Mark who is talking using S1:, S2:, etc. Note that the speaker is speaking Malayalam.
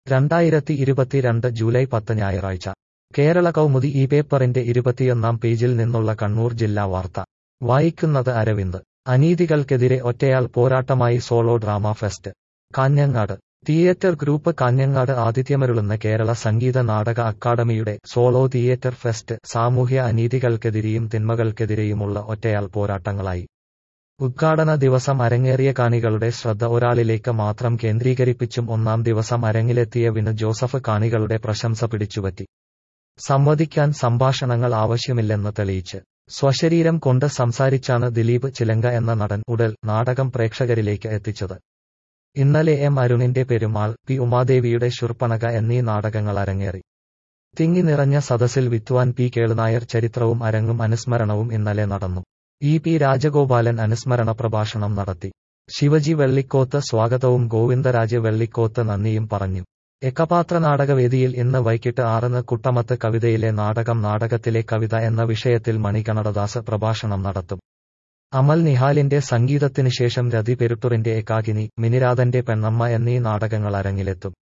S1: രണ്ടായിരത്തി ഇരുപത്തിരണ്ട് ജൂലൈ പത്ത് ഞായറാഴ്ച കേരള കൗമുദി ഈ പേപ്പറിന്റെ ഇരുപത്തിയൊന്നാം പേജിൽ നിന്നുള്ള കണ്ണൂർ ജില്ലാ വാർത്ത വായിക്കുന്നത് അരവിന്ദ് അനീതികൾക്കെതിരെ ഒറ്റയാൾ പോരാട്ടമായി solo drama fest Kanhangad theatre group Kanhangad ആതിഥ്യമരുളുന്ന കേരള സംഗീത നാടക അക്കാദമിയുടെ സോളോ തിയേറ്റർ ഫെസ്റ്റ് സാമൂഹ്യ അനീതികൾക്കെതിരെയും തിന്മകൾക്കെതിരെയുമുള്ള ഒറ്റയാൾ പോരാട്ടങ്ങളായി ഉദ്ഘാടന ദിവസം അരങ്ങേറിയ കാണികളുടെ ശ്രദ്ധ ഒരാളിലേക്ക് മാത്രം കേന്ദ്രീകരിപ്പിച്ചും ഒന്നാം ദിവസം അരങ്ങിലെത്തിയ വിന് ജോസഫ് കാണികളുടെ പ്രശംസ പിടിച്ചുപറ്റി സംവദിക്കാൻ സംഭാഷണങ്ങൾ ആവശ്യമില്ലെന്ന് തെളിയിച്ച് സ്വശരീരം കൊണ്ട് സംസാരിച്ചാണ് ദിലീപ് ചിലങ്ക എന്ന നടൻ ഉടൽ നാടകം പ്രേക്ഷകരിലേക്ക് എത്തിച്ചത് ഇന്നലെ എം അരുണിന്റെ പെരുമാൾ പി ഉമാദേവിയുടെ ശുർപ്പണക എന്നീ നാടകങ്ങൾ അരങ്ങേറി തിങ്ങി നിറഞ്ഞ സദസ്സിൽ വിദ്വാൻ പി കേളുനായർ ചരിത്രവും അരങ്ങും അനുസ്മരണവും ഇന്നലെ നടന്നു ഇ പി രാജഗോപാലൻ അനുസ്മരണ പ്രഭാഷണം നടത്തി ശിവജി വെള്ളിക്കോത്ത് സ്വാഗതവും ഗോവിന്ദരാജ് വെള്ളിക്കോത്ത് നന്ദിയും പറഞ്ഞു എക്കപാത്ര നാടകവേദിയിൽ ഇന്ന് വൈകിട്ട് ആറിന് കുട്ടമത്ത് കവിതയിലെ നാടകം നാടകത്തിലെ കവിത എന്ന വിഷയത്തിൽ മണികണടദാസ് പ്രഭാഷണം നടത്തും അമൽ നിഹാലിന്റെ സംഗീതത്തിന് ശേഷം രതി പെരുട്ടുറിന്റെ ഏകാകിനി മിനിരാധന്റെ പെണ്ണമ്മ എന്നീ നാടകങ്ങൾ അരങ്ങിലെത്തും